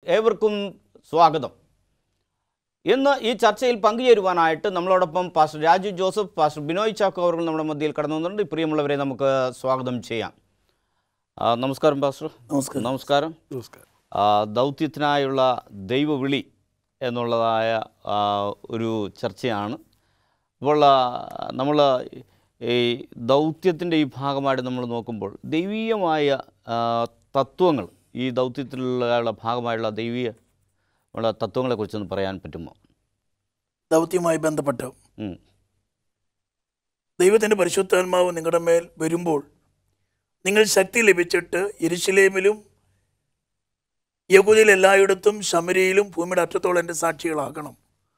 ഏവർക്കും സ്വാഗതം ഇന്ന് ഈ ചർച്ചയിൽ പങ്കുചേരുവാനായിട്ട് നമ്മളോടൊപ്പം pastor Raju Joseph pastor Binoy Chacko അവർ നമ്മുടെ മധ്യയിൽ കടന്നു വന്നിട്ടുണ്ട് പ്രിയമുള്ളവരെ നമുക്ക് സ്വാഗതം ചെയ്യാം ആ, നമസ്കാരം പാസ്റ്റർ നമസ്കാരം നമസ്കാരം നമസ്കാരം ആ, ദൗത്യത്തിനായുള്ള ദൈവവിളി എന്നുള്ളതായ ആ, ഒരു ചർച്ചയാണ് അപ്പോൾ നമ്മൾ ഈ ദൗത്യത്തിൻ്റെ ഈ ഭാഗമായിട്ട് നമ്മൾ നോക്കുമ്പോൾ ദൈവീയമായ ആ, തത്വങ്ങൾ ഈ ദൗത്യത്തിലുള്ള ഭാഗമായുള്ള ദൈവീയ ഉള്ള തത്വങ്ങളെക്കുറിച്ചൊന്ന് പറയാൻ പറ്റുമോ ദൗത്യവുമായി ബന്ധപ്പെട്ട് ഉം. ദൈവത്തിൻ്റെ പരിശുദ്ധാത്മാവ് നിങ്ങളുടെ മേൽ വരുമ്പോൾ നിങ്ങൾ ശക്തി ലഭിച്ചിട്ട് യെരുശലേമിലും യഹൂദിയിൽ എല്ലായിടത്തും ശമരിയിലും ഭൂമിയുടെ അറ്റത്തോളം എൻ്റെ സാക്ഷികളാകണം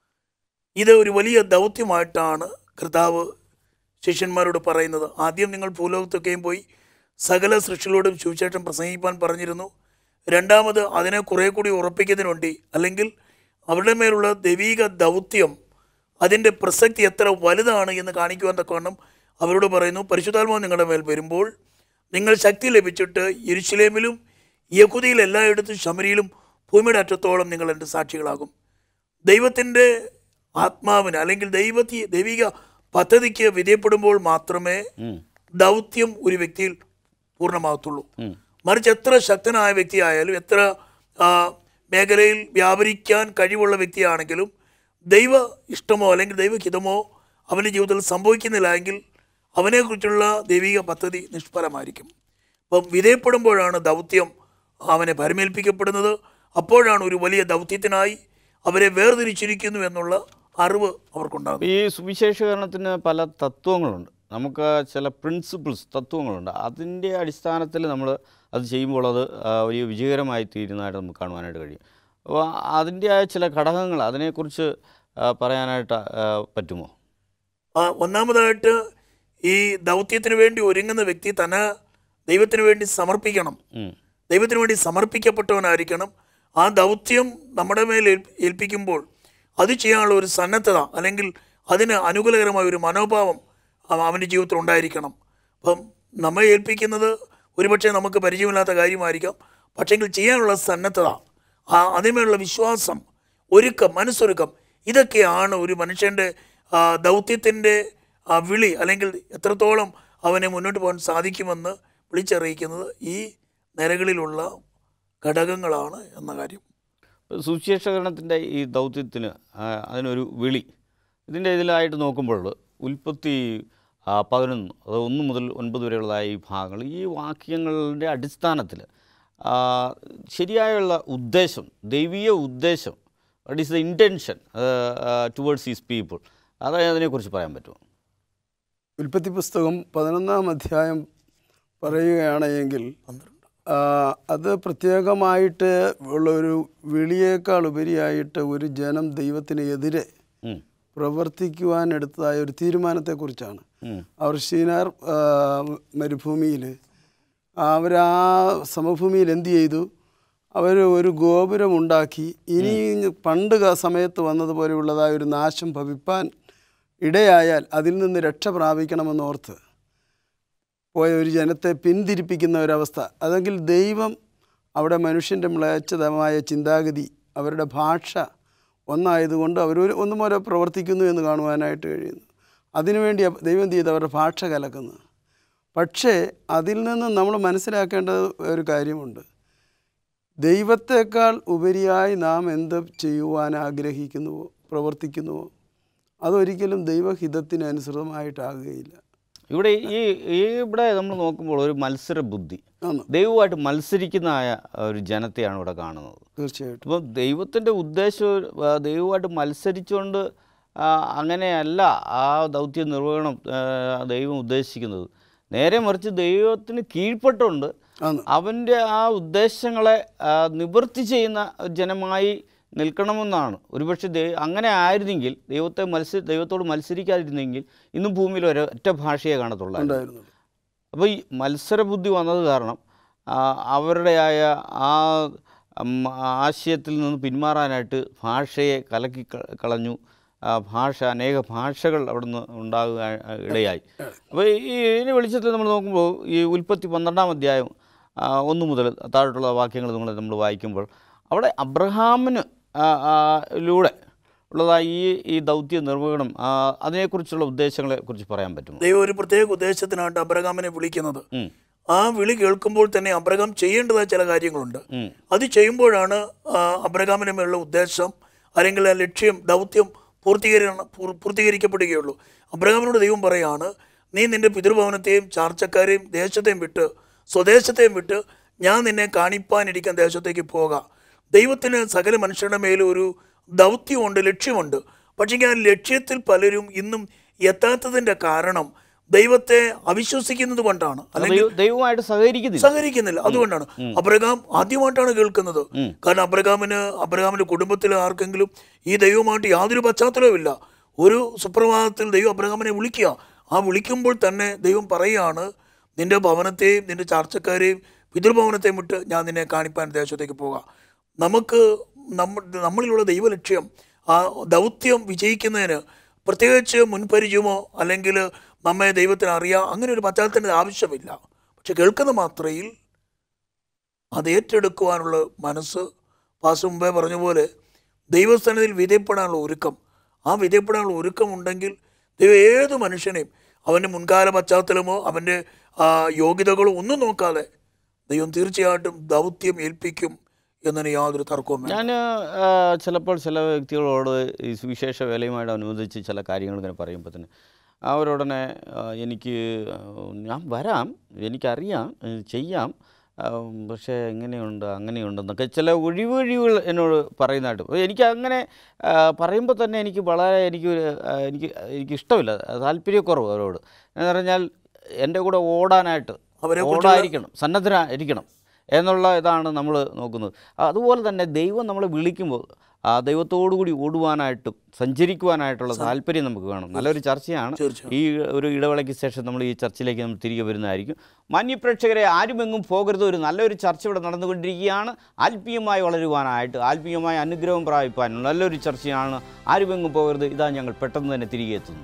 ഇത് ഒരു വലിയ ദൗത്യമായിട്ടാണ് കർത്താവ് ശിഷ്യന്മാരോട് പറയുന്നത് ആദ്യം നിങ്ങൾ ഭൂലോകത്തൊക്കെയും പോയി സകല സൃഷ്ടികളോടും സുവിശേഷം പ്രസംഗിപ്പാൻ പറഞ്ഞിരുന്നു രണ്ടാമത് അതിനെ കുറേ കൂടി ഉറപ്പിക്കുന്നതിന് വേണ്ടി അല്ലെങ്കിൽ അവരുടെ മേലുള്ള ദൈവീക ദൗത്യം അതിൻ്റെ പ്രസക്തി എത്ര വലുതാണ് എന്ന് കാണിക്കുവാൻ തക്കവണ്ണം അവരോട് പറയുന്നു പരിശുദ്ധാത്മാവ് നിങ്ങളുടെ മേൽ വരുമ്പോൾ നിങ്ങൾ ശക്തി ലഭിച്ചിട്ട് യെരുശലേമിലും യഹുദിയിൽ എല്ലായിടത്തും ശമരിയിലും ഭൂമിയുടെ അറ്റത്തോളം നിങ്ങൾ എൻ്റെ സാക്ഷികളാകും ദൈവത്തിൻ്റെ ആത്മാവിന് അല്ലെങ്കിൽ ദൈവത്തി ദൈവിക പദ്ധതിക്ക് വിധേയപ്പെടുമ്പോൾ മാത്രമേ ഉം. ദൗത്യം ഒരു വ്യക്തിയിൽ പൂർണ്ണമാകത്തുള്ളൂ ഉം. മറിച്ച് എത്ര ശക്തനായ വ്യക്തിയായാലും എത്ര ആ, മേഖലയിൽ വ്യാപരിക്കാൻ കഴിവുള്ള വ്യക്തിയാണെങ്കിലും ദൈവ ഇഷ്ടമോ അല്ലെങ്കിൽ ദൈവഹിതമോ അവൻ്റെ ജീവിതത്തിൽ സംഭവിക്കുന്നില്ല എങ്കിൽ അവനെക്കുറിച്ചുള്ള ദൈവിക പദ്ധതി നിഷ്ഫലമായിരിക്കും അപ്പം വിധേയപ്പെടുമ്പോഴാണ് ദൗത്യം അവനെ പരമേൽപ്പിക്കപ്പെടുന്നത് അപ്പോഴാണ് ഒരു വലിയ ദൗത്യത്തിനായി അവരെ വേർതിരിച്ചിരിക്കുന്നു എന്നുള്ള അറിവ് അവർക്കുണ്ടാകുന്നത് ഈ സുവിശേഷീകരണത്തിന് പല തത്വങ്ങളുണ്ട് നമുക്ക് ചില പ്രിൻസിപ്പിൾസ് തത്വങ്ങളുണ്ട് അതിൻ്റെ അടിസ്ഥാനത്തിൽ നമ്മൾ അത് ചെയ്യുമ്പോൾ അത് ആ, വലിയ വിജയകരമായി തീരുന്നതായിട്ട് നമുക്ക് കാണുവാനായിട്ട് കഴിയും അപ്പോൾ അതിൻ്റെ ആ ചില ഘടകങ്ങൾ അതിനെക്കുറിച്ച് ആ, പറയാനായിട്ട് ആ, പറ്റുമോ ആ, ഒന്നാമതായിട്ട് ഈ ദൗത്യത്തിന് വേണ്ടി ഒരുങ്ങുന്ന വ്യക്തി തന്നെ ദൈവത്തിന് വേണ്ടി സമർപ്പിക്കണം ഉം. ദൈവത്തിന് വേണ്ടി സമർപ്പിക്കപ്പെട്ടവനായിരിക്കണം ആ ദൗത്യം നമ്മുടെ മേൽ ഏൽ- ഏൽപ്പിക്കുമ്പോൾ അത് ചെയ്യാനുള്ള ഒരു സന്നദ്ധത അല്ലെങ്കിൽ അതിന് അനുകൂലകരമായ ഒരു മനോഭാവം അവ- അവൻ്റെ ജീവിതത്തിൽ ഉണ്ടായിരിക്കണം അപ്പം നമ്മെ ഏൽപ്പിക്കുന്നത് ഒരുപക്ഷെ നമുക്ക് പരിചയമില്ലാത്ത കാര്യമായിരിക്കാം പക്ഷെങ്കിൽ ചെയ്യാനുള്ള സന്നദ്ധത ആ അതിന്മേലുള്ള വിശ്വാസം ഒരുക്കം മനസ്സൊരുക്കം ഇതൊക്കെയാണ് ഒരു മനുഷ്യൻ്റെ ദൗത്യത്തിൻ്റെ വിളി അല്ലെങ്കിൽ എത്രത്തോളം അവനെ മുന്നോട്ട് പോകാൻ സാധിക്കുമെന്ന് വിളിച്ചറിയിക്കുന്നത് ഈ നിരകളിലുള്ള ഘടകങ്ങളാണ് എന്ന കാര്യം സുവിശേഷീകരണത്തിൻ്റെ ഈ ദൗത്യത്തിന് ആ, അതിനൊരു വിളി ഇതിൻ്റെ ഇതിലായിട്ട് നോക്കുമ്പോൾ ഉൽപ്പത്തി ആ, പതിനൊന്ന് അത് ഒന്ന് മുതൽ ഒൻപത് വരെയുള്ളതായ ഈ ഭാഗങ്ങൾ ഈ വാക്യങ്ങളുടെ അടിസ്ഥാനത്തിൽ ആ, ശരിയായുള്ള ഉദ്ദേശം ദൈവീയ ഉദ്ദേശം what is the intention towards is people അതായത് അതിനെക്കുറിച്ച് പറയാൻ പറ്റുമോ ഉൽപ്പത്തി പുസ്തകം പതിനൊന്നാം അധ്യായം പറയുകയാണ് എങ്കിൽ ആ, അത് പ്രത്യേകമായിട്ട് ഉള്ള ഒരു വിളിയേക്കാൾ ഉപരിയായിട്ട് ഒരു ജനം ദൈവത്തിന് എതിരെ ഉം, പ്രവർത്തിക്കുവാൻ എടുത്തതായ ഒരു തീരുമാനത്തെക്കുറിച്ചാണ് ഉം, അവർ ഷീനാർ ആ, മരുഭൂമിയിൽ അവർ ആ സമഭൂമിയിൽ എന്ത് ചെയ്തു അവർ ഒരു ഗോപുരമുണ്ടാക്കി ഇനി പണ്ട് ക- സമയത്ത് വന്നതുപോലെയുള്ളതായ ഒരു നാശം ഭവിപ്പാൻ ഇടയായാൽ അതിൽ നിന്ന് രക്ഷ പ്രാപിക്കണമെന്നോർത്ത് പോയ ഒരു ജനത്തെ പിന്തിരിപ്പിക്കുന്ന ഒരവസ്ഥ അതെങ്കിൽ ദൈവം അവിടെ മനുഷ്യൻ്റെ മ്ലേച്ഛതമായ ചിന്താഗതി അവരുടെ ഭാഷ ഒന്നായതുകൊണ്ട് അവർ ഒരു ഒന്നും പോലെ പ്രവർത്തിക്കുന്നു എന്ന് കാണുവാനായിട്ട് കഴിയുന്നു അതിനുവേണ്ടി അപ്പ- ദൈവം എന്ത് ചെയ്ത് അവരുടെ ഭാഷ കലക്കുന്നു പക്ഷേ അതിൽ നിന്ന് നമ്മൾ മനസ്സിലാക്കേണ്ട ഒരു കാര്യമുണ്ട് ദൈവത്തെക്കാൾ ഉപരിയായി നാം എന്ത് ചെയ്യുവാൻ ആഗ്രഹിക്കുന്നുവോ പ്രവർത്തിക്കുന്നുവോ അതൊരിക്കലും ദൈവഹിതത്തിന് അനുസൃതമായിട്ടാകുകയില്ല ഇവിടെ ഈ ഈ ഇവിടെ നമ്മൾ നോക്കുമ്പോൾ ഒരു മത്സര ബുദ്ധി ആണ് ദൈവമായിട്ട് മത്സരിക്കുന്നതായ ഒരു ജനത്തെയാണ് ഇവിടെ കാണുന്നത് തീർച്ചയായിട്ടും അപ്പോൾ ദൈവത്തിൻ്റെ ഉദ്ദേശം ആ, ദൈവമായിട്ട് മത്സരിച്ചുകൊണ്ട് ആ, അങ്ങനെയല്ല ആ ദൗത്യ നിർവഹണം ആ, ദൈവം ഉദ്ദേശിക്കുന്നത് നേരെ മറിച്ച് ദൈവത്തിന് കീഴ്പ്പെട്ടുകൊണ്ട് ആണ് അവൻ്റെ ആ ഉദ്ദേശങ്ങളെ ആ, നിവൃത്തി ചെയ്യുന്ന ജനമായി നിൽക്കണമെന്നാണ് ഒരുപക്ഷെ ദൈ അങ്ങനെ ആയിരുന്നെങ്കിൽ ദൈവത്തെ മത്സ ദൈവത്തോട് മത്സരിക്കാതിരുന്നെങ്കിൽ ഇന്നും ഭൂമിയിൽ ഒരു ഒറ്റ ഭാഷയെ കാണത്തുള്ളൂ ഉണ്ടായിരുന്നു അപ്പോൾ ഈ മത്സരബുദ്ധി വന്നത് കാരണം ആ, അവരുടെയായ ആ ഉം, ആശയത്തിൽ നിന്ന് പിന്മാറാനായിട്ട് ഭാഷയെ കലക്കി ക- കളഞ്ഞു ആ, ഭാഷ അനേക ഭാഷകൾ അവിടുന്ന് ഉണ്ടാകുക ഇടയായി അപ്പോൾ ഈ ഇതിന് വെളിച്ചത്തിൽ നമ്മൾ നോക്കുമ്പോൾ ഈ ഉൽപ്പത്തി പന്ത്രണ്ടാം അധ്യായം ആ, ഒന്ന് മുതൽ താഴോട്ടുള്ള വാക്യങ്ങൾ നമ്മൾ നമ്മൾ വായിക്കുമ്പോൾ അവിടെ അബ്രഹാമിന് ആ, ആ, ലൂടെ ഉള്ളതായ ഈ ഈ ദൗത്യ നിർവഹണം ആ, അതിനെക്കുറിച്ചുള്ള ഉദ്ദേശങ്ങളെ കുറിച്ച് പറയാൻ പറ്റുമോ ദൈവം ഒരു പ്രത്യേക ഉദ്ദേശത്തിനാണ് അബ്രഹാമിനെ വിളിക്കുന്നത് ഉം, ആ വിളി കേൾക്കുമ്പോൾ തന്നെ അബ്രഹാം ചെയ്യേണ്ടതായ ചില കാര്യങ്ങളുണ്ട് ഉം, അത് ചെയ്യുമ്പോഴാണ് ആ, അബ്രഹാമിന് മേലുള്ള ഉദ്ദേശം അല്ലെങ്കിൽ ആ ലക്ഷ്യം ദൗത്യം പൂർത്തീകരണം പൂർ- പൂർത്തീകരിക്കപ്പെടുകയുള്ളൂ അബ്രഹാമിനോട് ദൈവം പറയാണ് നീ നിന്റെ പിതൃഭവനത്തെയും ചാർച്ചക്കാരെയും ദേശത്തെയും വിട്ട് സ്വദേശത്തെയും വിട്ട് ഞാൻ നിന്നെ കാണിപ്പാനിരിക്കുന്ന ദേശത്തേക്ക് പോകാം ദൈവത്തിന് സകല മനുഷ്യരുടെ മേലും ഒരു ദൗത്യമുണ്ട് ലക്ഷ്യമുണ്ട് പക്ഷേ ആ ലക്ഷ്യത്തിൽ പലരും ഇന്നും എത്താത്തതിൻ്റെ കാരണം ദൈവത്തെ അവിശ്വസിക്കുന്നത് കൊണ്ടാണ് അല്ലെങ്കിൽ ദൈവ- ദൈവവുമായിട്ട് സഹകരിക്കുന്നില്ല സഹകരിക്കുന്നില്ല അതുകൊണ്ടാണ് അബ്രഹാം ആദ്യമായിട്ടാണ് കേൾക്കുന്നത് കാരണം അബ്രഹാമിന് അബ്രഹാമിന്റെ കുടുംബത്തിലെ ആർക്കെങ്കിലും ഈ ദൈവമായിട്ട് യാതൊരു പശ്ചാത്തലവും ഇല്ല ഒരു സുപ്രഭാതത്തിൽ ദൈവം അബ്രഹാമിനെ വിളിക്കുക ആ വിളിക്കുമ്പോൾ തന്നെ ദൈവം പറയുകയാണ് നിന്റെ ഭവനത്തെയും നിന്റെ ചാർച്ചക്കാരെയും പിതൃഭവനത്തെയും വിട്ട് ഞാൻ നിന്നെ കാണിപ്പാൻ ദേശത്തേക്ക് പോകാം നമുക്ക് നമ്മ നമ്മളിലുള്ള ദൈവലക്ഷ്യം ആ ദൗത്യം വിജയിക്കുന്നതിന് പ്രത്യേകിച്ച് മുൻപരിചയമോ അല്ലെങ്കിൽ നമ്മെ ദൈവത്തിന് അറിയാം അങ്ങനെ ഒരു പശ്ചാത്തലത്തിൻ്റെ ആവശ്യമില്ല പക്ഷെ കേൾക്കുന്ന മാത്രയിൽ അത് ഏറ്റെടുക്കുവാനുള്ള മനസ്സ് പാസ് മുമ്പേ പറഞ്ഞ പോലെ ദൈവസ്ഥാനത്തിൽ വിധേയപ്പെടാനുള്ള ഒരുക്കം ആ വിധേയപ്പെടാനുള്ള ഒരുക്കം ഉണ്ടെങ്കിൽ ദൈവം ഏത് മനുഷ്യനെയും അവൻ്റെ മുൻകാല പശ്ചാത്തലമോ അവൻ്റെ ആ, യോഗ്യതകളോ ഒന്നും നോക്കാതെ ദൈവം തീർച്ചയായിട്ടും ദൗത്യം ഏൽപ്പിക്കും എന്നതിന് യാതൊരു തർക്കവും വേണ്ട ഞാൻ ചിലപ്പോൾ ചില വ്യക്തികളോട് ഈ സുവിശേഷ വേലയുമായിട്ട് അനുബന്ധിച്ച് ചില കാര്യങ്ങൾ ഇങ്ങനെ പറയുമ്പോൾ തന്നെ അവരുടനെ ആ, എനിക്ക് ആ, ഞാൻ വരാം എനിക്കറിയാം ഏ, ചെയ്യാം ആ, പക്ഷേ എങ്ങനെയുണ്ട് അങ്ങനെയുണ്ടെന്നൊക്കെ ചില ഒഴിവൊഴിവുകൾ എന്നോട് പറയുന്നതായിട്ട് അപ്പോൾ എനിക്ക് അങ്ങനെ ആ, പറയുമ്പോൾ തന്നെ എനിക്ക് വളരെ എനിക്ക് ഒരു, ആ, എനിക്ക് എനിക്ക് ഇഷ്ടമില്ല താല്പര്യക്കുറവ് അവരോട് എന്ന് പറഞ്ഞാൽ എൻ്റെ കൂടെ ഓടാനായിട്ട് അവരെ ഓടായിരിക്കണം സന്നദ്ധരായിരിക്കണം എന്നുള്ള ഇതാണ് നമ്മൾ നോക്കുന്നത് അതുപോലെ തന്നെ ദൈവം നമ്മളെ വിളിക്കുമ്പോൾ ആ ദൈവത്തോടു കൂടി ഓടുവാനായിട്ടും സഞ്ചരിക്കുവാനായിട്ടുള്ള താല്പര്യം നമുക്ക് വേണം നല്ലൊരു ചർച്ചയാണ് തീർച്ചയായും. ഈ ഒരു ഇടവേളയ്ക്ക് ശേഷം നമ്മൾ ഈ ചർച്ചയിലേക്ക് നമ്മൾ തിരികെ വരുന്നതായിരിക്കും മാന്യപ്രേക്ഷകരെ ആരുമെങ്ങും പോകരുത് ഒരു നല്ലൊരു ചർച്ച ഇവിടെ നടന്നുകൊണ്ടിരിക്കുകയാണ് ആത്മീയമായി വളരുവാനായിട്ട് ആത്മീയമായ അനുഗ്രഹം പ്രാപിപ്പാനും നല്ലൊരു ചർച്ചയാണ് ആരുമെങ്ങും പോകരുത് ഇതാ ഞങ്ങൾ പെട്ടെന്ന് തന്നെ തിരികെ എത്തുന്നു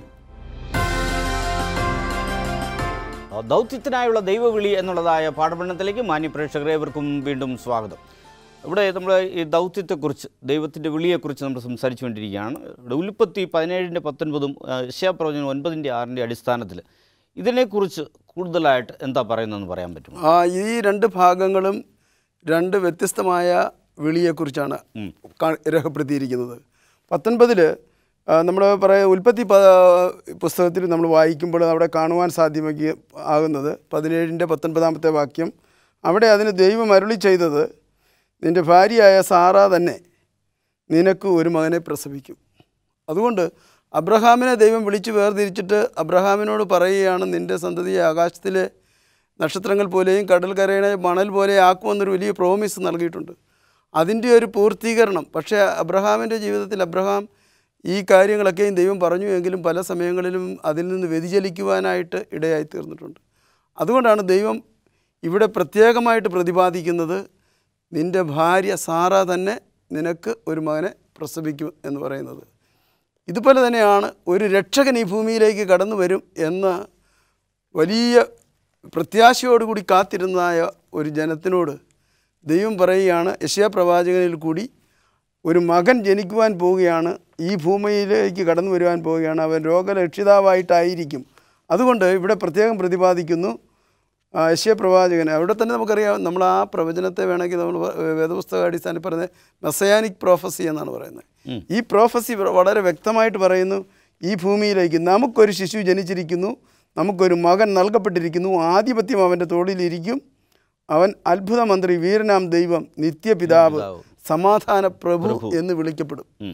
ആ, ദൗത്യത്തിനായുള്ള ദൈവവിളി എന്നുള്ളതായ പാഠപഠനത്തിലേക്ക് മാന്യപ്രേക്ഷകരെ ഏവർക്കും വീണ്ടും സ്വാഗതം ഇവിടെ നമ്മൾ ഈ ദൗത്യത്തെക്കുറിച്ച് ദൈവത്തിൻ്റെ വിളിയെക്കുറിച്ച് നമ്മൾ സംസാരിച്ചു കൊണ്ടിരിക്കുകയാണ് ഇവിടെ ഉൽപ്പത്തി പതിനേഴിൻ്റെ പത്തൊൻപതും യശാപ്രവചനം ഒൻപതിൻ്റെ ആറിൻ്റെ അടിസ്ഥാനത്തിൽ ഇതിനെക്കുറിച്ച് കൂടുതലായിട്ട് എന്താ പറയുന്നതെന്ന് പറയാൻ പറ്റുമോ ആ ഈ രണ്ട് ഭാഗങ്ങളും രണ്ട് വ്യത്യസ്തമായ വിളിയെക്കുറിച്ചാണ് കാ- രേഖപ്പെടുത്തിയിരിക്കുന്നത് പത്തൊൻപതിൽ നമ്മൾ പറയാം ഉൽപ്പത്തി പ പുസ്തകത്തിൽ നമ്മൾ വായിക്കുമ്പോൾ അവിടെ കാണുവാൻ സാധ്യമാക്കി ആകുന്നത് പതിനേഴിൻ്റെ പത്തൊൻപതാമത്തെ വാക്യം അവിടെ അതിന് ദൈവം അരുളി ചെയ്തത് നിൻ്റെ ഭാര്യയായ സാറ തന്നെ നിനക്ക് ഒരു മകനെ പ്രസവിക്കും അതുകൊണ്ട് അബ്രഹാമിനെ ദൈവം വിളിച്ച് വേർതിരിച്ചിട്ട് അബ്രഹാമിനോട് പറയുകയാണ് നിൻ്റെ സന്തതിയെ ആകാശത്തിലെ നക്ഷത്രങ്ങൾ പോലെയും കടൽക്കരയുടെ മണൽ പോലെ ആക്കുമെന്നൊരു വലിയ പ്രോമിസ് നൽകിയിട്ടുണ്ട് അതിൻ്റെ ഒരു പൂർത്തീകരണം പക്ഷേ അബ്രഹാമിൻ്റെ ജീവിതത്തിൽ അബ്രഹാം ഈ കാര്യങ്ങളൊക്കെയും ദൈവം പറഞ്ഞു എങ്കിലും പല സമയങ്ങളിലും അതിൽ നിന്ന് വ്യതിചലിക്കുവാനായിട്ട് ഇടയായി തീർന്നിട്ടുണ്ട് അതുകൊണ്ടാണ് ദൈവം ഇവിടെ പ്രത്യേകമായിട്ട് പ്രതിപാദിക്കുന്നത് നിൻ്റെ ഭാര്യ സാറ തന്നെ നിനക്ക് ഒരു മകനെ പ്രസവിക്കും എന്ന് പറയുന്നത് ഇതുപോലെ തന്നെയാണ് ഒരു രക്ഷകൻ ഈ ഭൂമിയിലേക്ക് കടന്നു വരും എന്ന വലിയ പ്രത്യാശയോടുകൂടി കാത്തിരുന്നതായ ഒരു ജനത്തിനോട് ദൈവം പറയുകയാണ് യശയാ പ്രവാചകനിൽ കൂടി ഒരു മകൻ ജനിക്കുവാൻ പോവുകയാണ് ഈ ഭൂമിയിലേക്ക് കടന്നു വരുവാൻ പോവുകയാണ് അവൻ രോഗരക്ഷിതാവായിട്ടായിരിക്കും അതുകൊണ്ട് ഇവിടെ പ്രത്യേകം പ്രതിപാദിക്കുന്നു ആ, യശ്യ പ്രവാചകൻ അവിടെ തന്നെ നമുക്കറിയാം നമ്മൾ ആ പ്രവചനത്തെ വേണമെങ്കിൽ നമ്മൾ വ- വേദപുസ്തക അടിസ്ഥാനത്തിൽ പറയുന്നത് മെസ്സയാനിക് പ്രോഫസി എന്നാണ് പറയുന്നത് ഈ പ്രോഫസി വ- വളരെ വ്യക്തമായിട്ട് പറയുന്നു ഈ ഭൂമിയിലേക്ക് നമുക്കൊരു ശിശു ജനിച്ചിരിക്കുന്നു നമുക്കൊരു മകൻ നൽകപ്പെട്ടിരിക്കുന്നു ആധിപത്യം അവൻ്റെ തോളിലിരിക്കും അവൻ അത്ഭുത മന്ത്രി വീരനാം ദൈവം നിത്യപിതാവ് സമാധാന പ്രഭു എന്ന് വിളിക്കപ്പെടും ഉം.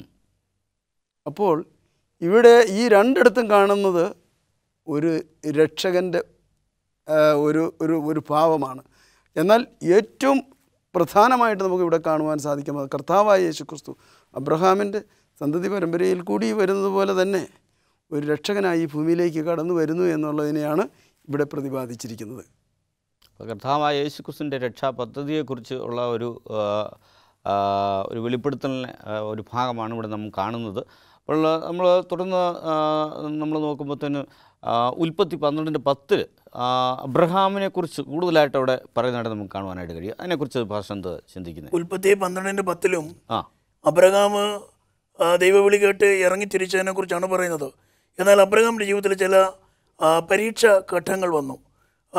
അപ്പോൾ ഇവിടെ ഈ രണ്ടിടത്തും കാണുന്നത് ഒരു രക്ഷകൻ്റെ ആ, ഒരു ഒരു ഒരു ഭാവമാണ് എന്നാൽ ഏറ്റവും പ്രധാനമായിട്ട് നമുക്ക് ഇവിടെ കാണുവാൻ സാധിക്കും അത് കർത്താവായ യേശു ക്രിസ്തു അബ്രഹാമിൻ്റെ സന്തതി പരമ്പരയിൽ കൂടി വരുന്നത് പോലെ തന്നെ ഒരു രക്ഷകനായി ഈ ഭൂമിയിലേക്ക് കടന്നു വരുന്നു എന്നുള്ളതിനെയാണ് ഇവിടെ പ്രതിപാദിച്ചിരിക്കുന്നത് അപ്പോൾ കർത്താവായ യേശുക്രിസ്തുവിൻ്റെ രക്ഷാ പദ്ധതിയെക്കുറിച്ച് ഉള്ള ഒരു ആ, ആ, ഒരു വെളിപ്പെടുത്തലിന് ആ, ഒരു ഭാഗമാണ് ഇവിടെ നമ്മൾ കാണുന്നത് അപ്പോൾ നമ്മൾ തുടർന്ന് നമ്മൾ നോക്കുമ്പോഴത്തേന് ഉൽപ്പത്തി പന്ത്രണ്ടിൻ്റെ പത്തിൽ അബ്രഹാമിനെ കുറിച്ച് കൂടുതലായിട്ട് അവിടെ പറയുന്നതായിട്ട് നമുക്ക് കാണുവാനായിട്ട് കഴിയും അതിനെക്കുറിച്ച് ഭാഷ എന്ത് ചിന്തിക്കുന്നത് ഉൽപ്പത്തി പന്ത്രണ്ടിൻ്റെ പത്തിലും ആ അബ്രഹാം ആ, ദൈവവിളി കേട്ട് ഇറങ്ങി തിരിച്ചതിനെ കുറിച്ചാണ് പറയുന്നത് എന്നാൽ അബ്രഹാമിൻ്റെ ജീവിതത്തിൽ ചില ആ, പരീക്ഷ ഘട്ടങ്ങൾ വന്നു ആ,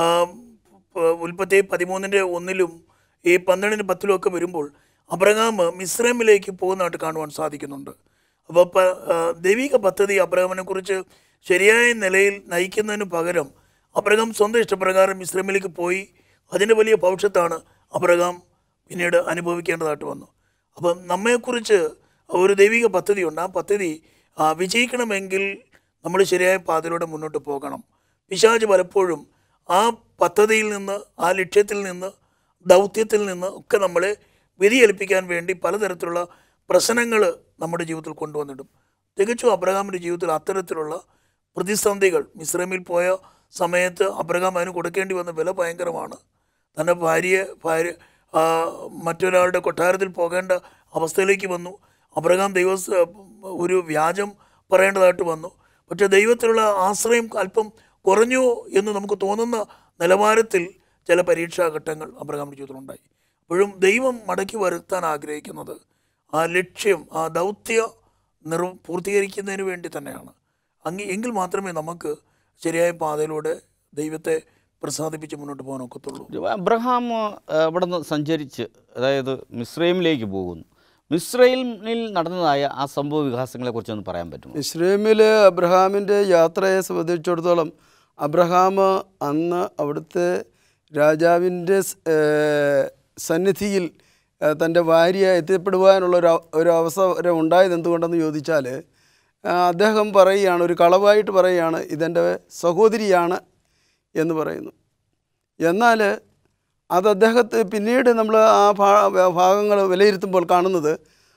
പ- ഉൽപ്പത്തി പതിമൂന്നിൻ്റെ ഒന്നിലും ഈ പന്ത്രണ്ടിൻ്റെ പത്തിലും ഒക്കെ വരുമ്പോൾ അബ്രഹാം മിസ്രൈമിലേക്ക് പോകുന്നതായിട്ട് കാണുവാൻ സാധിക്കുന്നുണ്ട് അപ്പോൾ പ ആ, ദൈവിക പദ്ധതി അബ്രഹാമിനെ കുറിച്ച് ശരിയായ നിലയിൽ നയിക്കുന്നതിന് പകരം അബ്രഹാം സ്വന്തം ഇഷ്ടപ്രകാരം മിസ്രൈമിലേക്ക് പോയി അതിൻ്റെ വലിയ ഭവിഷ്യത്താണ് അബ്രഹാം പിന്നീട് അനുഭവിക്കേണ്ടതായിട്ട് വന്നു അപ്പം നമ്മെക്കുറിച്ച് ഒരു ദൈവിക പദ്ധതിയുണ്ട് ആ പദ്ധതി ആ, വിജയിക്കണമെങ്കിൽ നമ്മൾ ശരിയായ പാതയിലൂടെ മുന്നോട്ട് പോകണം പിശാജ് പലപ്പോഴും ആ പദ്ധതിയിൽ നിന്ന് ആ ലക്ഷ്യത്തിൽ നിന്ന് ദൗത്യത്തിൽ നിന്ന് ഒക്കെ നമ്മളെ വ്യതിചലിപ്പിക്കാൻ വേണ്ടി പലതരത്തിലുള്ള പ്രശ്നങ്ങൾ നമ്മുടെ ജീവിതത്തിൽ കൊണ്ടുവന്നിടും തികച്ചും അബ്രഹാമിൻ്റെ ജീവിതത്തിൽ അത്തരത്തിലുള്ള പ്രതിസന്ധികൾ മിശ്രമിൽ പോയ സമയത്ത് അബ്രഹാം അതിന് കൊടുക്കേണ്ടി വന്ന വില ഭയങ്കരമാണ് തൻ്റെ ഭാര്യയെ ഭാര്യ ആ, മറ്റൊരാളുടെ കൊട്ടാരത്തിൽ പോകേണ്ട അവസ്ഥയിലേക്ക് വന്നു അബ്രഹാം ദൈവ ഒരു വ്യാജം പറയേണ്ടതായിട്ട് വന്നു പക്ഷേ ദൈവത്തിലുള്ള ആശ്രയം അല്പം കുറഞ്ഞു എന്ന് നമുക്ക് തോന്നുന്ന നിലവാരത്തിൽ ചില പരീക്ഷാ ഘട്ടങ്ങൾ അബ്രഹാമിൻ്റെ ജീവിതത്തിലുണ്ടായി അപ്പോഴും ദൈവം മടക്കി വരുത്താൻ ആഗ്രഹിക്കുന്നത് ആ ലക്ഷ്യം ആ ദൗത്യ നിർ പൂർത്തീകരിക്കുന്നതിന് വേണ്ടി തന്നെയാണ് അങ്ങ് എങ്കിൽ മാത്രമേ നമുക്ക് ശരിയായ പാതയിലൂടെ ദൈവത്തെ പ്രസാദിപ്പിച്ച് മുന്നോട്ട് പോകാൻ ഒക്കത്തുള്ളൂ അബ്രഹാം ആ, അവിടെ നിന്ന് സഞ്ചരിച്ച് അതായത് മിസ്രൈമിലേക്ക് പോകുന്നു മിസ്രൈമിൽ നടന്നതായ ആ സംഭവ വികാസങ്ങളെക്കുറിച്ച് ഒന്ന് പറയാൻ പറ്റുമോ ഇസ്രേമിൽ അബ്രഹാമിൻ്റെ യാത്രയെ സംബന്ധിച്ചിടത്തോളം അബ്രഹാം അന്ന് അവിടുത്തെ രാജാവിൻ്റെ സ്- ഏഹ് സന്നിധിയിൽ ഏഹ് തൻ്റെ ഭാര്യ എത്തിപ്പെടുവാനുള്ള ഒരു അവ- ഒരു അവസരം ഉണ്ടായത് എന്തുകൊണ്ടെന്ന് ചോദിച്ചാൽ ആ, അദ്ദേഹം പറയുകയാണ് ഒരു കളവായിട്ട് പറയുകയാണ് ഇതെൻ്റെ സഹോദരിയാണ് എന്ന് പറയുന്നു എന്നാൽ അത് അദ്ദേഹത്തെ പിന്നീട് നമ്മൾ ആ ഭാഗങ്ങൾ വിലയിരുത്തുമ്പോൾ കാണുന്നത്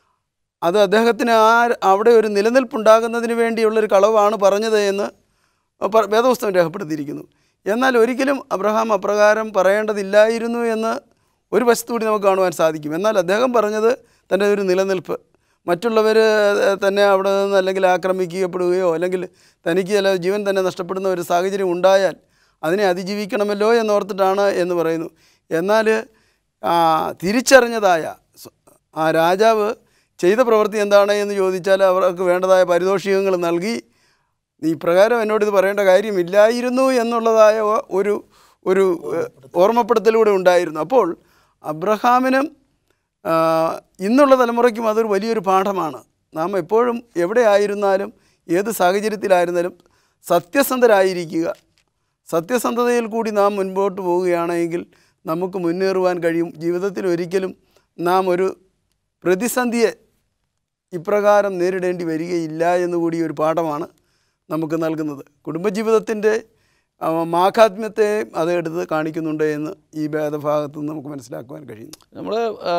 അത് അദ്ദേഹത്തിന് ആ അവിടെ ഒരു നിലനിൽപ്പുണ്ടാകുന്നതിന് വേണ്ടിയുള്ളൊരു കളവാണ് പറഞ്ഞത് എന്ന് പ- വേദപുസ്തകം രേഖപ്പെടുത്തിയിരിക്കുന്നു എന്നാൽ ഒരിക്കലും അബ്രഹാം അപ്രകാരം പറയേണ്ടതില്ലായിരുന്നു എന്ന് ഒരു വശത്തു കൂടി നമുക്ക് കാണുവാൻ സാധിക്കും എന്നാൽ അദ്ദേഹം പറഞ്ഞത് തൻ്റെ ഒരു നിലനിൽപ്പ് മറ്റുള്ളവർ തന്നെ അവിടെ നിന്ന് അല്ലെങ്കിൽ ആക്രമിക്കപ്പെടുകയോ അല്ലെങ്കിൽ തനിക്ക് ചില ജീവൻ തന്നെ നഷ്ടപ്പെടുന്ന ഒരു സാഹചര്യം ഉണ്ടായാൽ അതിനെ അതിജീവിക്കണമല്ലോ എന്നോർത്തിട്ടാണ് എന്ന് പറയുന്നു എന്നാൽ ആ, തിരിച്ചറിഞ്ഞതായ സ്വ- ആ രാജാവ് ചെയ്ത പ്രവൃത്തി എന്താണ് എന്ന് ചോദിച്ചാൽ അവർക്ക് വേണ്ടതായ പാരിതോഷികങ്ങൾ നൽകി നീ പ്രകാരം എന്നോട് ഇത് പറയേണ്ട കാര്യമില്ലായിരുന്നു എന്നുള്ളതായ ഒ- ഒരു ഒരു ഏഹ്, ഓർമ്മപ്പെടുത്തലൂടെ ഉണ്ടായിരുന്നു അപ്പോൾ അബ്രഹാമിനും ആ, ഇന്നുള്ള തലമുറയ്ക്കും അതൊരു വലിയൊരു പാഠമാണ് നാം എപ്പോഴും എവിടെ ആയിരുന്നാലും ഏത് സാഹചര്യത്തിലായിരുന്നാലും സത്യസന്ധരായിരിക്കുക സത്യസന്ധതയിൽ കൂടി നാം മുൻപോട്ട് പോവുകയാണെങ്കിൽ നമുക്ക് മുന്നേറുവാൻ കഴിയും ജീവിതത്തിൽ ഒരിക്കലും നാം ഒരു പ്രതിസന്ധിയെ ഇപ്രകാരം നേരിടേണ്ടി വരികയില്ല എന്നുകൂടി ഒരു പാഠമാണ് നമുക്ക് നൽകുന്നത് കുടുംബജീവിതത്തിൻ്റെ ആ, മാഹാത്മ്യത്തെ അത് എടുത്ത് കാണിക്കുന്നുണ്ട് എന്ന് ഈ ഭേദഭാഗത്ത് നിന്ന് നമുക്ക് മനസ്സിലാക്കുവാൻ കഴിയുന്നു നമ്മൾ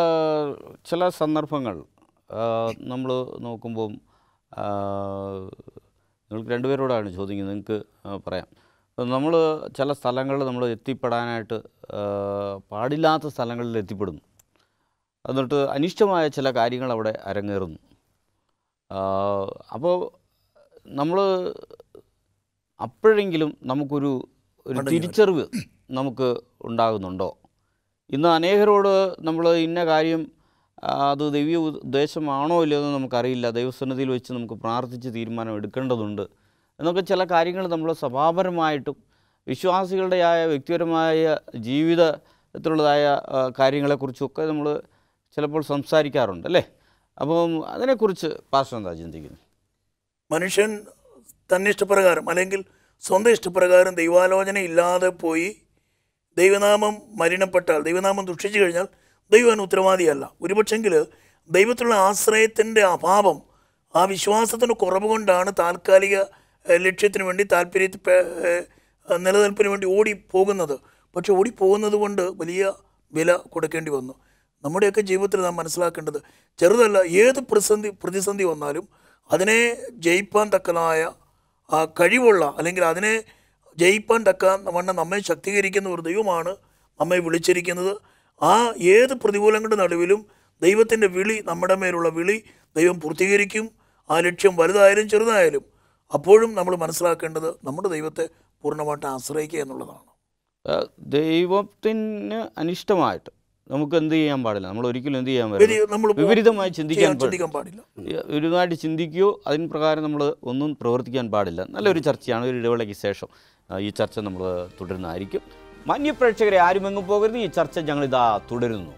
ചില സന്ദർഭങ്ങൾ നമ്മൾ നോക്കുമ്പം ആ, നിങ്ങൾക്ക് രണ്ടുപേരോടാണ് ചോദിക്കുന്നത് നിങ്ങൾക്ക് ആ, പറയാം നമ്മൾ ചില സ്ഥലങ്ങളിൽ നമ്മൾ എത്തിപ്പെടാനായിട്ട് ആ, പാടില്ലാത്ത സ്ഥലങ്ങളിൽ എത്തിപ്പെടുന്നു എന്നിട്ട് അനിഷ്ടമായ ചില കാര്യങ്ങൾ അവിടെ അരങ്ങേറുന്നു അപ്പോൾ നമ്മൾ അപ്പോഴെങ്കിലും നമുക്കൊരു ഒരു തിരിച്ചറിവ് നമുക്ക് ഉണ്ടാകുന്നുണ്ടോ ഇന്ന് അനേകരോട് നമ്മൾ ഇന്ന കാര്യം ആ, അത് ദൈവീയ ഉദ്ദേശമാണോ ഇല്ലയോ എന്ന് നമുക്കറിയില്ല ദൈവസന്നിധിയിൽ വെച്ച് നമുക്ക് പ്രാർത്ഥിച്ച് തീരുമാനം എടുക്കേണ്ടതുണ്ട് എന്നൊക്കെ ചില കാര്യങ്ങൾ നമ്മൾ സഭാപരമായിട്ടും വിശ്വാസികളുടെയായ വ്യക്തിപരമായ ജീവിതത്തിലുള്ളതായ ആ, കാര്യങ്ങളെക്കുറിച്ചൊക്കെ നമ്മൾ ചിലപ്പോൾ സംസാരിക്കാറുണ്ട് അല്ലേ അപ്പം അതിനെക്കുറിച്ച് പാസ്റ്റർ എന്താ ചിന്തിക്കുന്നത് മനുഷ്യൻ തന്നെ ഇഷ്ടപ്രകാരം അല്ലെങ്കിൽ സ്വന്തം ഇഷ്ടപ്രകാരം ദൈവാലോചന ഇല്ലാതെ പോയി ദൈവനാമം മലിനപ്പെട്ടാൽ ദൈവനാമം ദുഷിച്ചു കഴിഞ്ഞാൽ ദൈവം അതിന് ഉത്തരവാദിയല്ല ഒരുപക്ഷെങ്കിൽ ദൈവത്തിലുള്ള ആശ്രയത്തിൻ്റെ അഭാവം ആ വിശ്വാസത്തിൻ്റെ കുറവ് കൊണ്ടാണ് താൽക്കാലിക ഏഹ്, ലക്ഷ്യത്തിന് വേണ്ടി താല്പര്യ നിലനിൽപ്പിന് വേണ്ടി ഓടി പോകുന്നത് പക്ഷെ ഓടി പോകുന്നത് കൊണ്ട് വലിയ വില കൊടുക്കേണ്ടി വന്നു നമ്മുടെയൊക്കെ ജീവിതത്തിൽ നാം മനസ്സിലാക്കേണ്ടത് ചെറുതല്ല ഏത് പ്രതിസന്ധി പ്രതിസന്ധി വന്നാലും അതിനെ ജയിപ്പാൻ തക്കതായ ആ കഴിവുള്ള അല്ലെങ്കിൽ അതിനെ ജയിപ്പാൻ തക്ക വണ്ണം നമ്മെ ശക്തീകരിക്കുന്ന ഒരു ദൈവമാണ് നമ്മെ വിളിച്ചിരിക്കുന്നത് ആ ഏത് പ്രതികൂലങ്ങളുടെ നടുവിലും ദൈവത്തിൻ്റെ വിളി നമ്മുടെ മേലുള്ള വിളി ദൈവം പൂർത്തീകരിക്കും ആ ലക്ഷ്യം വലുതായാലും ചെറുതായാലും അപ്പോഴും നമ്മൾ മനസ്സിലാക്കേണ്ടത് നമ്മുടെ ദൈവത്തെ പൂർണ്ണമായിട്ട് ആശ്രയിക്കുക എന്നുള്ളതാണ് ആ, ദൈവത്തിന് അനിഷ്ടമായിട്ട് നമുക്ക് എന്ത് ചെയ്യാൻ പാടില്ല നമ്മൾ ഒരിക്കലും എന്ത് ചെയ്യാൻ വിപരീ- പറ്റില്ല നമ്മൾ വിപരീതമായി ചിന്തിക്കാൻ ചെയ്യാൻ പാടില്ല ചിന്തിക്കാൻ പാടില്ല ഒരുപാട് ചിന്തിക്കുകയോ അതിന് പ്രകാരം നമ്മൾ ഒന്നും പ്രവർത്തിക്കാൻ പാടില്ല നല്ലൊരു ചർച്ചയാണ് ഒരു ഇടവേളയ്ക്ക് ശേഷം ആ, ഈ ചർച്ച നമ്മൾ തുടരുന്നതായിരിക്കും മാന്യപ്രേക്ഷകരെ ആരും എങ്ങും പോകരുത് ഈ ചർച്ച ഞങ്ങളിതാ തുടരുന്നു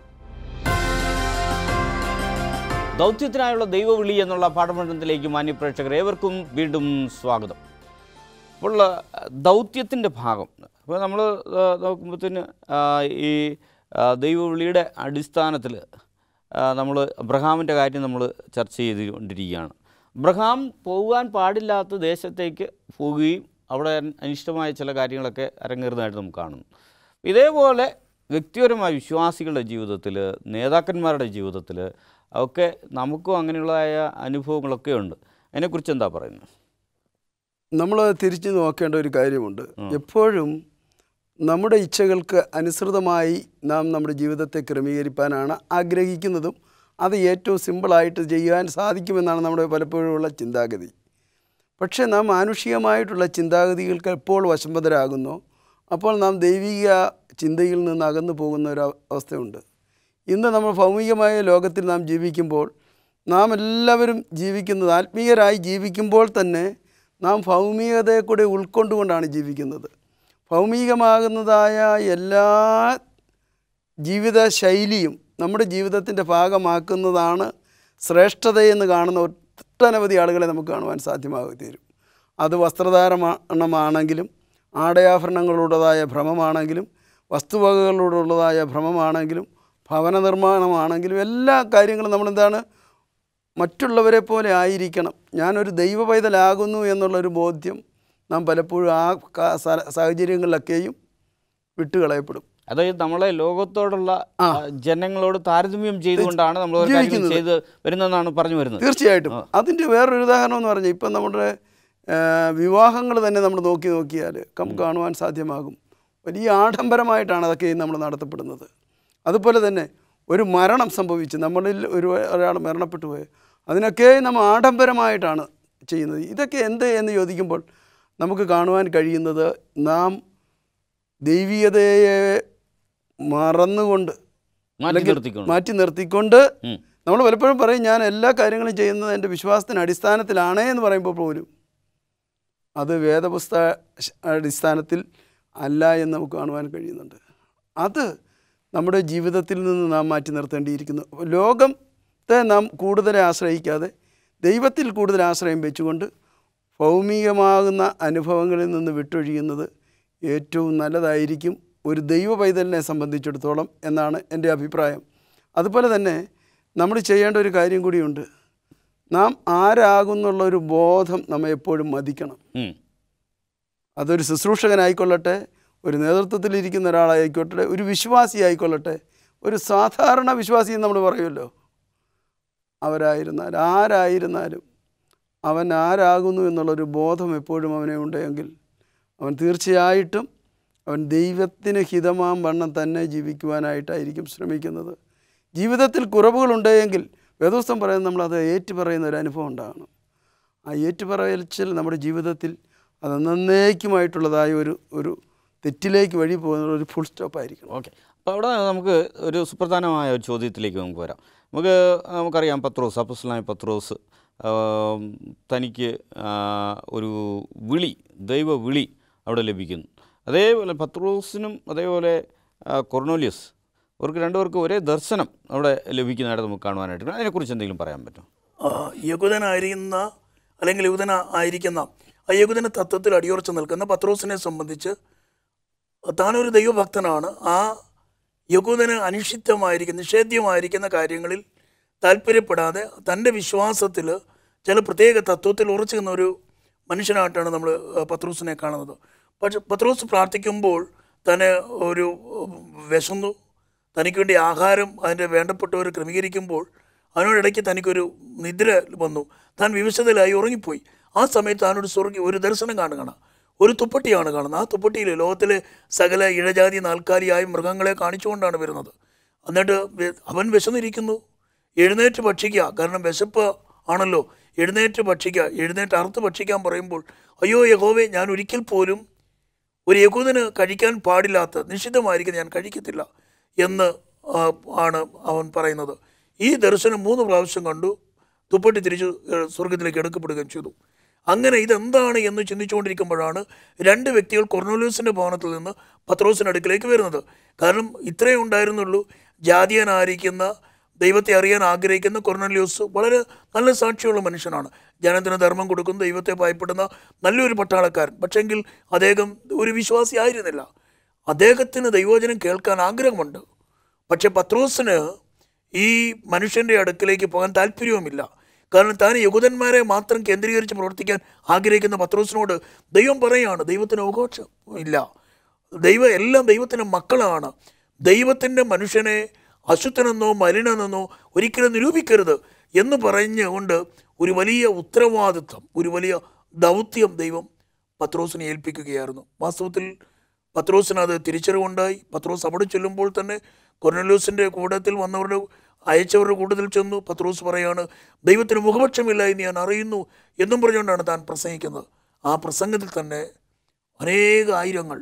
ദൗത്യത്തിനായുള്ള ദൈവവിളി എന്നുള്ള പാഠപഠനത്തിലേക്ക് മാന്യപ്രേക്ഷകർ ഏവർക്കും വീണ്ടും സ്വാഗതം അപ്പോൾ ദൗത്യത്തിൻ്റെ ഭാഗം അപ്പോൾ നമ്മൾ നോക്കുമ്പോഴത്തേന് ഈ ആ, ദൈവവിളിയുടെ അടിസ്ഥാനത്തിൽ നമ്മൾ അബ്രഹാമിൻ്റെ കാര്യം നമ്മൾ ചർച്ച ചെയ്തുകൊണ്ടിരിക്കുകയാണ് അബ്രഹാം പോകാൻ പാടില്ലാത്ത ദേശത്തേക്ക് പോവുകയും അവിടെ അനിഷ്ടമായ ചില കാര്യങ്ങളൊക്കെ അരങ്ങേറുന്നതായിട്ട് നമുക്ക് കാണുന്നു ഇതേപോലെ വ്യക്തിപരമായ വിശ്വാസികളുടെ ജീവിതത്തിൽ നേതാക്കന്മാരുടെ ജീവിതത്തിൽ ഒക്കെ നമുക്കും അങ്ങനെയുള്ളതായ അനുഭവങ്ങളൊക്കെ ഉണ്ട് അതിനെക്കുറിച്ച് എന്താ പറയുന്നത് നമ്മൾ തിരിച്ചു നോക്കേണ്ട ഒരു കാര്യമുണ്ട് എപ്പോഴും നമ്മുടെ ഇച്ഛകൾക്ക് അനുസൃതമായി നാം നമ്മുടെ ജീവിതത്തെ ക്രമീകരിക്കാനാണ് ആഗ്രഹിക്കുന്നതും അത് ഏറ്റവും സിമ്പിളായിട്ട് ചെയ്യാൻ സാധിക്കുമെന്നാണ് നമ്മുടെ പലപ്പോഴുമുള്ള ചിന്താഗതി പക്ഷേ നാം മാനുഷികമായിട്ടുള്ള ചിന്താഗതികൾക്ക് എപ്പോൾ വശംബദ്ധരാകുന്നോ അപ്പോൾ നാം ദൈവിക ചിന്തയിൽ നിന്ന് അകന്നു പോകുന്ന ഒരു അവ- അവസ്ഥയുണ്ട് ഇന്ന് നമ്മൾ ഭൗമികമായ ലോകത്തിൽ നാം ജീവിക്കുമ്പോൾ നാം എല്ലാവരും ജീവിക്കുന്നത് ആത്മീയരായി ജീവിക്കുമ്പോൾ തന്നെ നാം ഭൗമികതയെ കൂടെ ഉൾക്കൊണ്ടുകൊണ്ടാണ് ജീവിക്കുന്നത് ഭൗമികമാകുന്നതായ എല്ലാ ജീവിത ശൈലിയും നമ്മുടെ ജീവിതത്തിൻ്റെ ഭാഗമാക്കുന്നതാണ് ശ്രേഷ്ഠതയെന്ന് കാണുന്ന ഒട്ടനവധി ആളുകളെ നമുക്ക് കാണുവാൻ സാധ്യമാകി തീരും അത് വസ്ത്രധാരണമാണെങ്കിലും ആടയാഭരണങ്ങളോടതായ ഭ്രമമാണെങ്കിലും വസ്തുവകകളോടുള്ളതായ ഭ്രമമാണെങ്കിലും ഭവന നിർമ്മാണമാണെങ്കിലും എല്ലാ കാര്യങ്ങളും നമ്മളെന്താണ് മറ്റുള്ളവരെ പോലെ ആയിരിക്കണം ഞാനൊരു ദൈവ പൈതലാകുന്നു എന്നുള്ളൊരു ബോധ്യം നാം പലപ്പോഴും ആ കാ- സാ- സാഹചര്യങ്ങളിലൊക്കെയും വിട്ടുകളയപ്പെടും അതായത് നമ്മളെ ലോകത്തോടുള്ള ആ, ജനങ്ങളോട് താരതമ്യം ചെയ്തുകൊണ്ടാണ് നമ്മൾ ഓരോ കാര്യങ്ങൾ ജീവിക്കുന്നത്. ചെയ്ത് വരുന്നതെന്നാണ് പറഞ്ഞു വരുന്നത് തീർച്ചയായിട്ടും അതിൻ്റെ വേറൊരു ഉദാഹരണം എന്ന് പറഞ്ഞാൽ ഇപ്പം നമ്മുടെ വിവാഹങ്ങൾ തന്നെ നമ്മൾ നോക്കി നോക്കിയാൽ നമുക്ക് കാണുവാൻ സാധ്യമാകും വലിയ ആഡംബരമായിട്ടാണ് അതൊക്കെ നമ്മൾ നടത്തപ്പെടുന്നത് അതുപോലെ തന്നെ ഒരു മരണം സംഭവിച്ച് നമ്മളിൽ ഒരു ഒരാൾ മരണപ്പെട്ടു പോയി അതിനൊക്കെ നമ്മൾ ആഡംബരമായിട്ടാണ് ചെയ്യുന്നത് ഇതൊക്കെ എന്ത് എന്ന് ചോദിക്കുമ്പോൾ നമുക്ക് കാണുവാൻ കഴിയുന്നത് നാം ദൈവീയതയെ മറന്നുകൊണ്ട് മാറ്റി അല്ലെങ്കിൽ നിർത്തിക്കൊണ്ട് മാറ്റി നിർത്തിക്കൊണ്ട് ഉം. നമ്മൾ പലപ്പോഴും പറയും ഞാൻ എല്ലാ കാര്യങ്ങളും ചെയ്യുന്നത് എൻ്റെ വിശ്വാസത്തിന് അടിസ്ഥാനത്തിലാണേ എന്ന് പറയുമ്പോൾ പോലും അത് വേദപുസ്തക ശ- അടിസ്ഥാനത്തിൽ അല്ല എന്ന് നമുക്ക് കാണുവാൻ കഴിയുന്നുണ്ട് അത് നമ്മുടെ ജീവിതത്തിൽ നിന്ന് നാം മാറ്റി നിർത്തേണ്ടിയിരിക്കുന്നു അപ്പോൾ ലോകത്തെ നാം കൂടുതൽ ആശ്രയിക്കാതെ ദൈവത്തിൽ കൂടുതൽ ആശ്രയം വെച്ചുകൊണ്ട് ഭൗമികമാകുന്ന അനുഭവങ്ങളിൽ നിന്ന് വിട്ടൊഴിയുന്നത് ഏറ്റവും നല്ലതായിരിക്കും ഒരു ദൈവ പൈതലിനെ സംബന്ധിച്ചിടത്തോളം എന്നാണ് എൻ്റെ അഭിപ്രായം അതുപോലെ തന്നെ നമ്മൾ ചെയ്യേണ്ട ഒരു കാര്യം കൂടിയുണ്ട് നാം ആരാകുന്നുള്ള ഒരു ബോധം നമ്മെ എപ്പോഴും മതിക്കണം ഉം. അതൊരു ശുശ്രൂഷകനായിക്കൊള്ളട്ടെ ഒരു നേതൃത്വത്തിലിരിക്കുന്ന ഒരാളായിക്കോട്ടെ ഒരു വിശ്വാസി ആയിക്കൊള്ളട്ടെ ഒരു സാധാരണ വിശ്വാസി എന്ന് നമ്മൾ പറയുമല്ലോ അവരായിരുന്നാൽ ആരായിരുന്നാലും അവൻ ആരാകുന്നു എന്നുള്ളൊരു ബോധം എപ്പോഴും അവനെ ഉണ്ടെങ്കിൽ അവൻ തീർച്ചയായിട്ടും അവൻ ദൈവത്തിന് ഹിതമാം വണ്ണം തന്നെ ജീവിക്കുവാനായിട്ടായിരിക്കും ശ്രമിക്കുന്നത് ജീവിതത്തിൽ കുറവുകളുണ്ടെങ്കിൽ വേദോസ്തം പറയുന്നത് നമ്മളത് ഏറ്റുപറയുന്ന ഒരു അനുഭവം ഉണ്ടാകണം ആ ഏറ്റുപറയച്ചിൽ നമ്മുടെ ജീവിതത്തിൽ അത് എന്നേക്കുമായിട്ടുള്ളതായ ഒരു ഒരു തെറ്റിലേക്ക് വഴി പോകുന്ന ഒരു ഫുൾ സ്റ്റോപ്പ് ആയിരിക്കണം ഓക്കെ അപ്പോൾ അവിടെ നമുക്ക് ഒരു സുപ്രധാനമായ ഒരു ചോദ്യത്തിലേക്ക് നമുക്ക് വരാം നമുക്ക് നമുക്കറിയാം പത്രോസ് അപ്പസ്ലായ പത്രോസ് ആം, തനിക്ക് ആ, ഒരു വിളി ദൈവ വിളി അവിടെ ലഭിക്കുന്നു അതേപോലെ പത്രോസിനും അതേപോലെ ആ, കൊർണോലിയസ് അവർക്ക് രണ്ടുപേർക്കും ഒരേ ദർശനം അവിടെ ലഭിക്കുന്നതായിട്ട് നമുക്ക് കാണുവാനായിട്ട് അതിനെക്കുറിച്ച് എന്തെങ്കിലും പറയാൻ പറ്റും ആ, യഹൂദനായിരിക്കുന്ന അല്ലെങ്കിൽ യഹൂദന ആയിരിക്കുന്ന ആ യഹൂദന തത്വത്തിൽ അടിയുറച്ച് നിൽക്കുന്ന പത്രോസിനെ സംബന്ധിച്ച് താനൊരു ദൈവഭക്തനാണ് ആ യഹൂദന് അനിഷിദ്ധമായിരിക്കുന്ന നിഷേധ്യമായിരിക്കുന്ന കാര്യങ്ങളിൽ താല്പര്യപ്പെടാതെ തൻ്റെ വിശ്വാസത്തിൽ ചില പ്രത്യേക തത്വത്തിൽ ഉറച്ചു നിന്ന ഒരു മനുഷ്യനായിട്ടാണ് നമ്മൾ പത്രോസിനെ കാണുന്നത് പക്ഷെ പത്രോസ് പ്രാർത്ഥിക്കുമ്പോൾ തന്നെ ഒരു ഉം, വിശന്നു തനിക്ക് വേണ്ടി ആഹാരം അതിൻ്റെ വേണ്ടപ്പെട്ടവർ ക്രമീകരിക്കുമ്പോൾ അതിനോടിടയ്ക്ക് തനിക്കൊരു നിദ്ര വന്നു താൻ വിവശതയിലായി ഉറങ്ങിപ്പോയി ആ സമയത്ത് താനൊരു സ്വർഗി ഒരു ദർശനം കാണുകയാണ് ഒരു തുപ്പട്ടിയാണ് കാണുന്നത് ആ തുപ്പട്ടിയിൽ ലോകത്തിലെ സകല ഇഴജാതി നാൽക്കാലിയായ മൃഗങ്ങളെ കാണിച്ചുകൊണ്ടാണ് വരുന്നത് എന്നിട്ട് വെ- അവൻ വിശന്നിരിക്കുന്നു എഴുന്നേറ്റ് ഭക്ഷിക്കുക കാരണം വിശപ്പ് ആണല്ലോ എഴുന്നേറ്റ് ഭക്ഷിക്കുക എഴുന്നേറ്റ് അറുത്ത് ഭക്ഷിക്കാൻ പറയുമ്പോൾ അയ്യോ യഹോവേ ഞാൻ ഒരിക്കൽ പോലും ഒരു യഹൂദന് കഴിക്കാൻ പാടില്ലാത്ത നിഷിദ്ധമായിരിക്കും ഞാൻ കഴിക്കത്തില്ല എന്ന് ആ, ആണ് അവൻ പറയുന്നത് ഈ ദർശനം മൂന്ന് പ്രാവശ്യം കണ്ടു തുപ്പട്ടി തിരിച്ച് ഏഹ്, സ്വർഗത്തിലേക്ക് എടുക്കപ്പെടുകയും ചെയ്തു അങ്ങനെ ഇതെന്താണ് എന്ന് ചിന്തിച്ചുകൊണ്ടിരിക്കുമ്പോഴാണ് രണ്ട് വ്യക്തികൾ കൊർണോലൂസിൻ്റെ ഭവനത്തിൽ നിന്ന് പത്രോസിൻ്റെ അടുക്കിലേക്ക് വരുന്നത് കാരണം ഇത്രയേ ഉണ്ടായിരുന്നുള്ളൂ ജാതിയനായിരിക്കുന്ന ദൈവത്തെ അറിയാൻ ആഗ്രഹിക്കുന്ന കൊർണലിയോസ് വളരെ നല്ല സാക്ഷിയുള്ള മനുഷ്യനാണ് ജനത്തിന് ധർമ്മം കൊടുക്കുന്ന ദൈവത്തെ ഭയപ്പെടുന്ന നല്ലൊരു പട്ടാളക്കാരൻ പക്ഷെങ്കിൽ അദ്ദേഹം ഒരു വിശ്വാസി ആയിരുന്നില്ല അദ്ദേഹത്തിന് ദൈവവചനം കേൾക്കാൻ ആഗ്രഹമുണ്ട് പക്ഷെ പത്രോസിന് ഈ മനുഷ്യൻ്റെ അടുക്കിലേക്ക് പോകാൻ താല്പര്യവുമില്ല കാരണം താൻ യഹൂദന്മാരെ മാത്രം കേന്ദ്രീകരിച്ച് പ്രവർത്തിക്കാൻ ആഗ്രഹിക്കുന്ന പത്രോസിനോട് ദൈവം പറയാണ് ദൈവത്തിന് അവകാശം ഇല്ല ദൈവം എല്ലാം ദൈവത്തിൻ്റെ മക്കളാണ് ദൈവത്തിൻ്റെ മനുഷ്യനെ അശുദ്ധനെന്നോ മലിനെന്നോ ഒരിക്കലും നിരൂപിക്കരുത് എന്ന് പറഞ്ഞുകൊണ്ട് ഒരു വലിയ ഉത്തരവാദിത്വം ഒരു വലിയ ദൗത്യം ദൈവം പത്രോസിനെ ഏൽപ്പിക്കുകയായിരുന്നു വാസ്തവത്തിൽ പത്രോസിന് അത് തിരിച്ചറിവുണ്ടായി പത്രോസ് അവിടെ ചെല്ലുമ്പോൾ തന്നെ കൊർണലൂസിൻ്റെ കൂട്ടത്തിൽ വന്നവരുടെ അയച്ചവരുടെ കൂട്ടത്തിൽ ചെന്നു പത്രോസ് പറയാണ് ദൈവത്തിന് മുഖപക്ഷമില്ല എന്ന് ഞാൻ അറിയുന്നു എന്നും പറഞ്ഞുകൊണ്ടാണ് താൻ പ്രസംഗിക്കുന്നത് ആ പ്രസംഗത്തിൽ തന്നെ അനേക ആയിരങ്ങൾ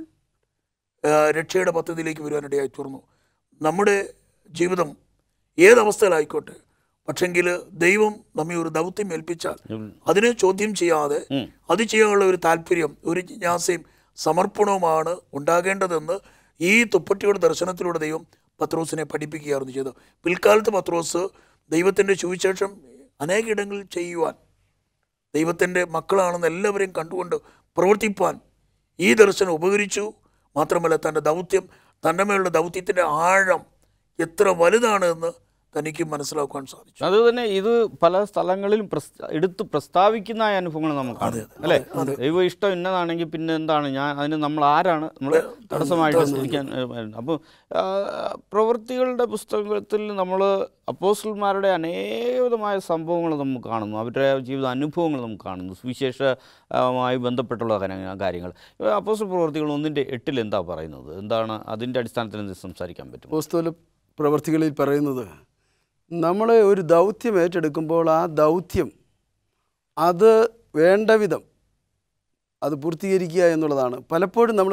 ആ, രക്ഷയുടെ പദ്ധതിയിലേക്ക് വരുവാനിടയായി തീർന്നു നമ്മുടെ ജീവിതം ഏതവസ്ഥയിലായിക്കോട്ടെ പക്ഷെങ്കിൽ ദൈവം നമ്മെ ഒരു ദൗത്യം ഏൽപ്പിച്ചാൽ അതിനെ ചോദ്യം ചെയ്യാതെ ഉം. അത് ചെയ്യാനുള്ള ഒരു താല്പര്യം ഒരു ജിജ്ഞാസയും സമർപ്പണവുമാണ് ഉണ്ടാകേണ്ടതെന്ന് ഈ തുപ്പട്ടിയുടെ ദർശനത്തിലൂടെ ദൈവം പത്രോസിനെ പഠിപ്പിക്കുകയായിരുന്നു ചെയ്തത് പിൽക്കാലത്ത് പത്രോസ് ദൈവത്തിൻ്റെ സുവിശേഷം അനേകയിടങ്ങളിൽ ചെയ്യുവാൻ ദൈവത്തിൻ്റെ മക്കളാണെന്ന് എല്ലാവരെയും കണ്ടുകൊണ്ട് പ്രവർത്തിപ്പാൻ ഈ ദർശനം ഉപകരിച്ചു മാത്രമല്ല തൻ്റെ ദൗത്യം തൻ്റെ മേലുള്ള ദൗത്യത്തിൻ്റെ ആഴം എത്ര വലുതാണ് എന്ന് തനിക്ക് മനസ്സിലാക്കുവാൻ സാധിച്ചു അത് തന്നെ ഇത് പല സ്ഥലങ്ങളിലും പ്രസ്- എടുത്ത് പ്രസ്താവിക്കുന്ന ആ അനുഭവങ്ങൾ നമുക്ക് കാണാം. അല്ലേ ദൈവ ഇഷ്ടം ഇന്നതാണെങ്കിൽ പിന്നെ എന്താണ് ഞാൻ അതിന് നമ്മൾ ആരാണ് നമ്മൾ തടസ്സമായിട്ട് ഇരിക്കാൻ അപ്പോൾ പ്രവൃത്തികളുടെ പുസ്തകത്തിൽ നമ്മൾ അപ്പോസ്റ്റൽമാരുടെ അനേകവിധമായ സംഭവങ്ങൾ നമുക്ക് കാണുന്നു അവരുടെ ജീവിത അനുഭവങ്ങൾ നമുക്ക് കാണുന്നു സുവിശേഷമായി ബന്ധപ്പെട്ടുള്ള കാര്യ- കാര്യങ്ങൾ അപ്പോസ്റ്റൽ പ്രവൃത്തികൾ ഒന്നിൻ്റെ എട്ടിൽ എന്താ പറയുന്നത് എന്താണ് അതിൻ്റെ അടിസ്ഥാനത്തിൽ എന്ത് സംസാരിക്കാൻ പറ്റും അപ്പോസ്തല പ്രവർത്തികളിൽ പറയുന്നത് നമ്മൾ ഒരു ദൗത്യം ഏറ്റെടുക്കുമ്പോൾ ആ ദൗത്യം അത് വേണ്ട വിധം അത് പൂർത്തീകരിക്കുക എന്നുള്ളതാണ് പലപ്പോഴും നമ്മൾ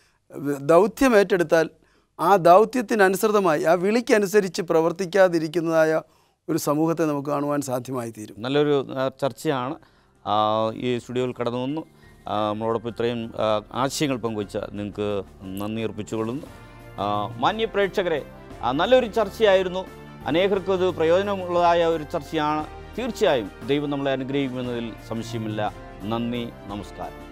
ദൗത്യം ഏറ്റെടുത്താൽ ആ ദൗത്യത്തിനനുസൃതമായി ആ വിളിക്കനുസരിച്ച് പ്രവർത്തിക്കാതിരിക്കുന്നതായ ഒരു സമൂഹത്തെ നമുക്ക് കാണുവാൻ സാധ്യമായി തീരും നല്ലൊരു ആ, ചർച്ചയാണ് ആ, ഈ സ്റ്റുഡിയോയിൽ കടന്നു വന്നു ആ, നമ്മളോടൊപ്പം ഇത്രയും ആ, ആശയങ്ങൾ പങ്കുവച്ച നിങ്ങൾക്ക് നന്ദി അർപ്പിച്ചുകൊള്ളുന്നു ആ, മാന്യ പ്രേക്ഷകരെ ആ, നല്ലൊരു ചർച്ചയായിരുന്നു അനേകർക്കും അത് പ്രയോജനമുള്ളതായ ഒരു ചർച്ചയാണ് തീർച്ചയായും ദൈവം നമ്മളെ അനുഗ്രഹിക്കുമെന്നതിൽ സംശയമില്ല നന്ദി നമസ്കാരം